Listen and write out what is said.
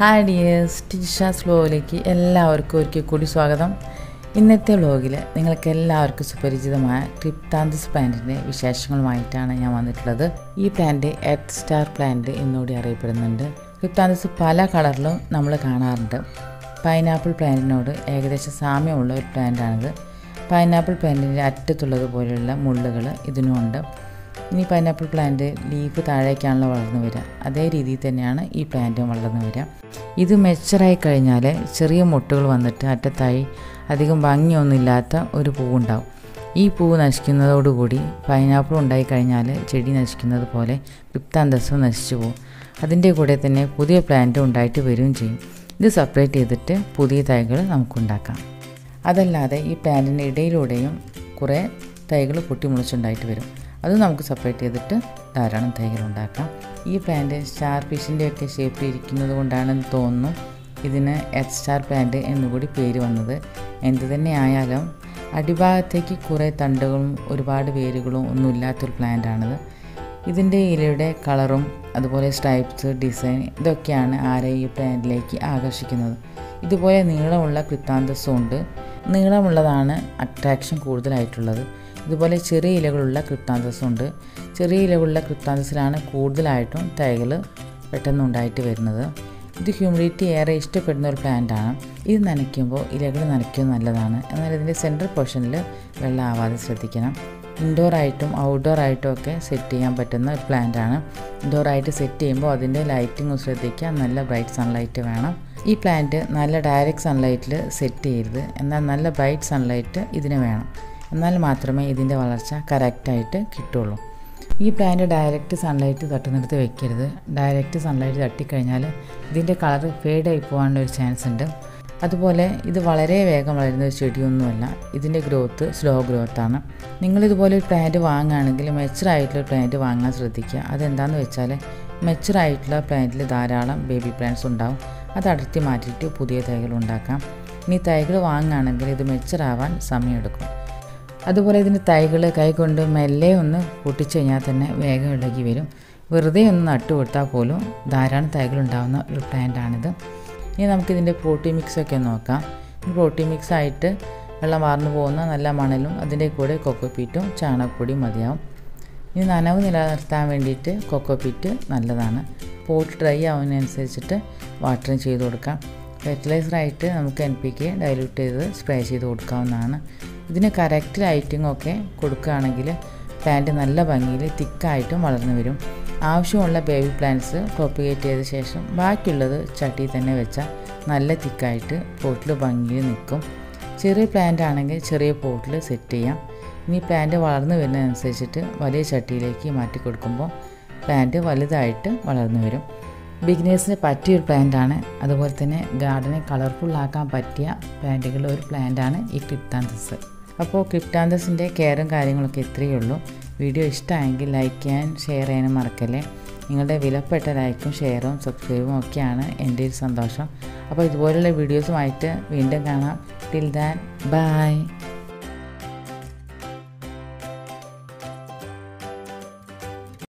hi dears ടീഷാസ് വ്ലോഗിലേക്ക് എല്ലാവർക്കും ഒരിക്കൽ കൂടി സ്വാഗതം ഇന്നത്തെ വ്ലോഗിൽ നിങ്ങൾക്ക് എല്ലാവർക്കും സുപരിചിതമായ ക്രിപ്താന്തസ് പ്ലാന്റിൻ്റെ വിശേഷങ്ങളുമായിട്ടാണ് ഞാൻ വന്നിട്ടുള്ളത് ഈ പ്ലാന്റ് എർത്ത് സ്റ്റാർ പ്ലാന്റ് എന്നോടി അറിയപ്പെടുന്നുണ്ട് ക്രിപ്താന്തസ് പല കളറിലും നമ്മൾ കാണാറുണ്ട് പൈനാപ്പിൾ പ്ലാന്റിനോട് ഏകദേശം സാമ്യമുള്ള ഒരു പ്ലാന്റാണിത് പൈനാപ്പിൾ പ്ലാന്റിൻ്റെ അറ്റത്തുള്ളത് പോലെയുള്ള മുള്ളുകൾ ഇതിനുമുണ്ട് ഇനി പൈനാപ്പിൾ പ്ലാന്റ് ലീഫ് താഴേക്കാണല്ലോ വളർന്നു വരിക അതേ രീതിയിൽ തന്നെയാണ് ഈ പ്ലാന്റും വളർന്നു വരിക ഇത് മെച്ചറായി കഴിഞ്ഞാൽ ചെറിയ മുട്ടുകൾ വന്നിട്ട് അറ്റത്തായി അധികം ഭംഗിയൊന്നുമില്ലാത്ത ഒരു പൂവുണ്ടാവും ഈ പൂവ് നശിക്കുന്നതോടുകൂടി പൈനാപ്പിൾ ഉണ്ടായി കഴിഞ്ഞാൽ ചെടി നശിക്കുന്നത് പോലെ പിപ്താന്തസ്സും നശിച്ചു പോകും അതിൻ്റെ കൂടെ തന്നെ പുതിയ പ്ലാന്റ് ഉണ്ടായിട്ട് വരികയും ചെയ്യും ഇത് സെപ്പറേറ്റ് ചെയ്തിട്ട് പുതിയ തൈകൾ നമുക്കുണ്ടാക്കാം അതല്ലാതെ ഈ പ്ലാന്റിൻ്റെ ഇടയിലൂടെയും കുറേ തൈകൾ പൊട്ടിമുളച്ചുണ്ടായിട്ട് വരും അത് നമുക്ക് സെപ്പറേറ്റ് ചെയ്തിട്ട് ധാരാളം തൈകൾ ഉണ്ടാക്കാം ഈ പ്ലാന്റ് സ്റ്റാർ ഫിഷിൻ്റെ ഒക്കെ ഷേപ്പിൽ ഇരിക്കുന്നത് കൊണ്ടാണെന്ന് തോന്നുന്നു ഇതിന് എച്ച് സ്റ്റാർ പ്ലാന്റ് എന്നുകൂടി പേര് വന്നത് എന്ത് തന്നെ ആയാലും അടിഭാഗത്തേക്ക് കുറേ തണ്ടുകളും ഒരുപാട് വേരുകളും ഒന്നുമില്ലാത്തൊരു പ്ലാന്റാണിത് ഇതിൻ്റെ ഇലയുടെ കളറും അതുപോലെ സ്ട്രൈപ്സ് ഡിസൈൻ ഇതൊക്കെയാണ് ആരെ ഈ പ്ലാന്റിലേക്ക് ആകർഷിക്കുന്നത് ഇതുപോലെ നീളമുള്ള ക്രിത്താന്തസും ഉണ്ട് നീളമുള്ളതാണ് അട്രാക്ഷൻ കൂടുതലായിട്ടുള്ളത് ഇതുപോലെ ചെറിയ ഇലകളുള്ള ക്രിപ്താന്തസും ഉണ്ട് ചെറിയ ഇലകളുള്ള ക്രിപ്താന്തസിലാണ് കൂടുതലായിട്ടും തൈകൾ പെട്ടെന്ന് ഉണ്ടായിട്ട് വരുന്നത് ഇത് ഹ്യൂമിഡിറ്റി ഏറെ ഇഷ്ടപ്പെടുന്ന ഒരു പ്ലാന്റാണ് ഇത് നനയ്ക്കുമ്പോൾ ഇലകൾ നനയ്ക്കുന്നത് നല്ലതാണ് എന്നാൽ ഇതിൻ്റെ സെൻട്രൽ പോർഷനിൽ വെള്ളം ആവാതെ ശ്രദ്ധിക്കണം ഇൻഡോർ ആയിട്ടും ഔട്ട്ഡോർ ആയിട്ടും ഒക്കെ സെറ്റ് ചെയ്യാൻ പറ്റുന്ന ഒരു പ്ലാന്റാണ് ഇൻഡോർ ആയിട്ട് സെറ്റ് ചെയ്യുമ്പോൾ അതിൻ്റെ ലൈറ്റിംഗ് ശ്രദ്ധിക്കുക നല്ല ബ്രൈറ്റ് സൺലൈറ്റ് വേണം ഈ പ്ലാന്റ് നല്ല ഡയറക്റ്റ് സൺലൈറ്റിൽ സെറ്റ് ചെയ്യരുത് എന്നാൽ നല്ല ബ്രൈറ്റ് സൺലൈറ്റ് ഇതിന് വേണം എന്നാൽ മാത്രമേ ഇതിൻ്റെ വളർച്ച കറക്റ്റായിട്ട് കിട്ടുള്ളൂ ഈ പ്ലാന്റ് ഡയറക്റ്റ് സൺലൈറ്റ് തട്ടുന്നിടത്ത് വെക്കരുത് ഡയറക്റ്റ് സൺലൈറ്റ് തട്ടിക്കഴിഞ്ഞാൽ ഇതിൻ്റെ കളർ ഫേഡായി പോകാനുള്ള ഒരു ചാൻസ് ഉണ്ട് അതുപോലെ ഇത് വളരെ വേഗം വളരുന്ന ഒരു ചെടിയൊന്നുമല്ല ഇതിൻ്റെ ഗ്രോത്ത് സ്ലോ ഗ്രോത്താണ് നിങ്ങളിതുപോലെ ഒരു പ്ലാന്റ് വാങ്ങുകയാണെങ്കിൽ മെച്ചറായിട്ടുള്ള പ്ലാന്റ് വാങ്ങാൻ ശ്രദ്ധിക്കുക അതെന്താണെന്ന് വെച്ചാൽ മെച്ചറായിട്ടുള്ള പ്ലാന്റിൽ ധാരാളം ബേബി പ്ലാന്റ്സ് ഉണ്ടാവും അത് അടർത്തി മാറ്റിയിട്ട് പുതിയ തൈകൾ ഉണ്ടാക്കാം ഇനി തൈകൾ വാങ്ങുകയാണെങ്കിൽ ഇത് മെച്ചറാവാൻ സമയമെടുക്കും അതുപോലെ ഇതിൻ്റെ തൈകൾ കൈകൊണ്ട് മെല്ലെ ഒന്ന് പൊട്ടിച്ചു കഴിഞ്ഞാൽ തന്നെ വേഗം ഇളകി വരും വെറുതെ ഒന്ന് നട്ടു കൊടുത്താൽ പോലും ധാരാളം തൈകൾ ഉണ്ടാകുന്ന ഒരു പ്ലാന്റാണിത് ഇനി നമുക്കിതിൻ്റെ പ്രോട്ടീ മിക്സൊക്കെ നോക്കാം പ്രോട്ടീ മിക്സ് ആയിട്ട് വെള്ളം വാർന്നു പോകുന്ന നല്ല മണലും അതിൻ്റെ കൂടെ കൊക്കോപ്പീറ്റും ചാണകപ്പൊടിയും മതിയാവും ഇനി നനവ് നിലനിർത്താൻ വേണ്ടിയിട്ട് കൊക്കോപ്പീറ്റ് നല്ലതാണ് പോട്ട് ഡ്രൈ ആവുന്നതിനനുസരിച്ചിട്ട് വാട്ടറിങ് ചെയ്ത് കൊടുക്കാം ഫെർട്ടിലൈസറായിട്ട് നമുക്ക് എൻ പി കെ ഡൈല്യൂട്ട് ചെയ്ത് സ്പ്രേ ചെയ്ത് കൊടുക്കാവുന്നതാണ് ഇതിന് കറക്റ്റ് ലൈറ്റിംഗ് ഒക്കെ കൊടുക്കുകയാണെങ്കിൽ പ്ലാന്റ് നല്ല ഭംഗിയിൽ തിക്കായിട്ടും വളർന്നു വരും ആവശ്യമുള്ള ബേബി പ്ലാന്റ്സ് പ്രൊപ്പിഗേറ്റ് ചെയ്ത ശേഷം ബാക്കിയുള്ളത് ചട്ടിയിൽ തന്നെ വെച്ചാൽ നല്ല തിക്കായിട്ട് പോട്ടിൽ ഭംഗിയിൽ നിൽക്കും ചെറിയ പ്ലാന്റ് ആണെങ്കിൽ ചെറിയ പോട്ടിൽ സെറ്റ് ചെയ്യാം ഇനി പ്ലാന്റ് വളർന്നു വരുന്നതനുസരിച്ചിട്ട് വലിയ ചട്ടിയിലേക്ക് മാറ്റി കൊടുക്കുമ്പോൾ പ്ലാന്റ് വലുതായിട്ട് വളർന്നു വരും ബിഗിനേഴ്സിന് പറ്റിയൊരു പ്ലാന്റാണ് അതുപോലെ തന്നെ ഗാർഡനെ കളർഫുള്ളാക്കാൻ പറ്റിയ പ്ലാന്റുകളുടെ ഒരു പ്ലാന്റാണ് ഈ ക്രിപ്താന്തസ് അപ്പോൾ ക്രിപ്റ്റാന്തസിൻ്റെ കെയറും കാര്യങ്ങളൊക്കെ ഇത്രയേ ഉള്ളൂ വീഡിയോ ഇഷ്ടമായെങ്കിൽ ലൈക്ക് ചെയ്യാൻ ഷെയർ ചെയ്യാനും മറക്കല്ലേ നിങ്ങളുടെ വിലപ്പെട്ട ലൈക്കും ഷെയറും സബ്സ്ക്രൈബും ഒക്കെയാണ് എൻ്റെ ഒരു സന്തോഷം അപ്പോൾ ഇതുപോലുള്ള വീഡിയോസുമായിട്ട് വീണ്ടും കാണാം ടിൽ ദാൻ ബൈ